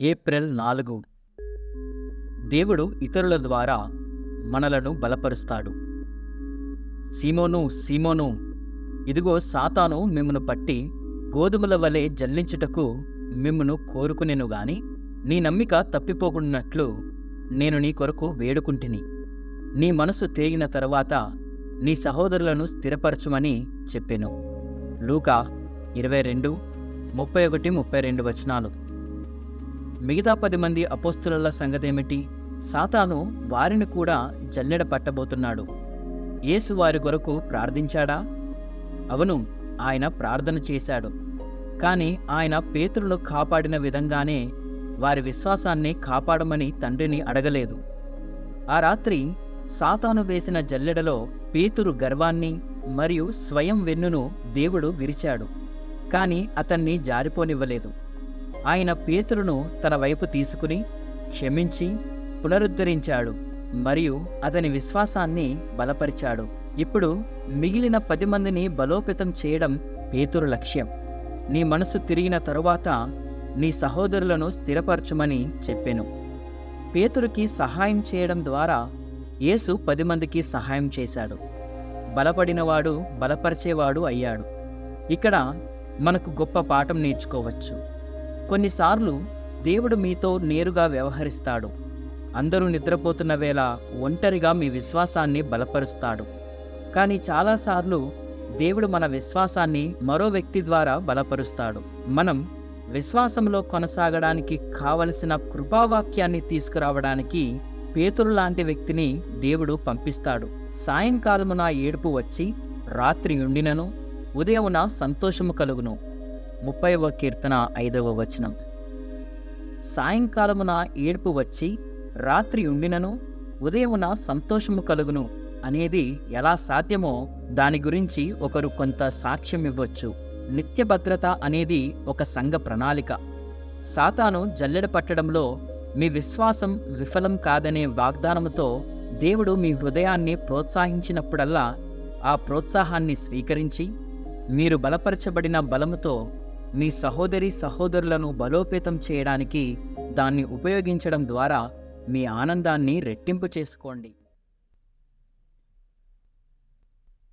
April నాలుగు దేవుడు ఇతరుల ద్వారా మనలను బలపరుస్తాడు సీమోను సీమోను ఇదిగో సాతాను మిమ్మను పట్టి గోధుమల వలె జల్లించుటకు మిమ్మును కోరుకునేను గాని నీ నమ్మిక తప్పిపోకున్నట్లు నేను నీ కొరకు వేడుకుంటిని నీ మనసు తేగిన తరువాత నీ సహోదరులను స్థిరపరచుమని చెప్పెను లూకా ఇరవై రెండు ముప్పై ఒకటి ముప్పై రెండు వచనాలు మిగతా పది మంది అపోస్తుల సంగతేమిటి సాతాను వారిని కూడా జల్లెడ పట్టబోతున్నాడు యేసు వారి కొరకు ప్రార్థించాడా అవును ఆయన ప్రార్థన చేశాడు కానీ ఆయన పేతురును కాపాడిన విధంగానే వారి విశ్వాసాన్ని కాపాడమని తండ్రిని అడగలేదు ఆ రాత్రి సాతాను వేసిన జల్లెడలో పేతురు గర్వాన్ని మరియు స్వయం వెన్నును దేవుడు విరిచాడు కాని అతన్ని జారిపోనివ్వలేదు ఆయన పేతురును తన వైపు తీసుకుని క్షమించి పునరుద్ధరించాడు మరియు అతని విశ్వాసాన్ని బలపరిచాడు ఇప్పుడు మిగిలిన పది మందిని బలోపేతం చేయడం పేతురు లక్ష్యం నీ మనసు తిరిగిన తరువాత నీ సహోదరులను స్థిరపరచుమని చెప్పెను పేతురుకి సహాయం చేయడం ద్వారా యేసు పది మందికి సహాయం చేశాడు బలపడినవాడు బలపరిచేవాడు అయ్యాడు ఇక్కడ మనకు గొప్ప పాఠం నేర్చుకోవచ్చు కొన్నిసార్లు దేవుడు మీతో నేరుగా వ్యవహరిస్తాడు అందరూ నిద్రపోతున్న వేళ ఒంటరిగా మీ విశ్వాసాన్ని బలపరుస్తాడు కానీ చాలాసార్లు దేవుడు మన విశ్వాసాన్ని మరో వ్యక్తి ద్వారా బలపరుస్తాడు మనం విశ్వాసంలో కొనసాగడానికి కావలసిన కృపావాక్యాన్ని తీసుకురావడానికి పేతురు లాంటి వ్యక్తిని దేవుడు పంపిస్తాడు సాయంకాలమున ఏడుపు వచ్చి రాత్రి ఉండినను ఉదయమున సంతోషము కలుగును ముప్పైవ కీర్తన ఐదవ వచనం సాయంకాలమున ఏడుపు వచ్చి రాత్రి ఉండినను ఉదయమున సంతోషము కలుగును అనేది ఎలా సాధ్యమో దాని గురించి ఒకరు కొంత సాక్ష్యం ఇవ్వచ్చు నిత్య భద్రత అనేది ఒక సంఘ ప్రణాళిక సాతాను జల్లెడ పట్టడంలో మీ విశ్వాసం విఫలం కాదనే వాగ్దానముతో దేవుడు మీ హృదయాన్ని ప్రోత్సహించినప్పుడల్లా ఆ ప్రోత్సాహాన్ని స్వీకరించి మీరు బలపరచబడిన బలముతో మీ సహోదరి సహోదరులను బలోపేతం చేయడానికి దాన్ని ఉపయోగించడం ద్వారా మీ ఆనందాన్ని రెట్టింపు చేసుకోండి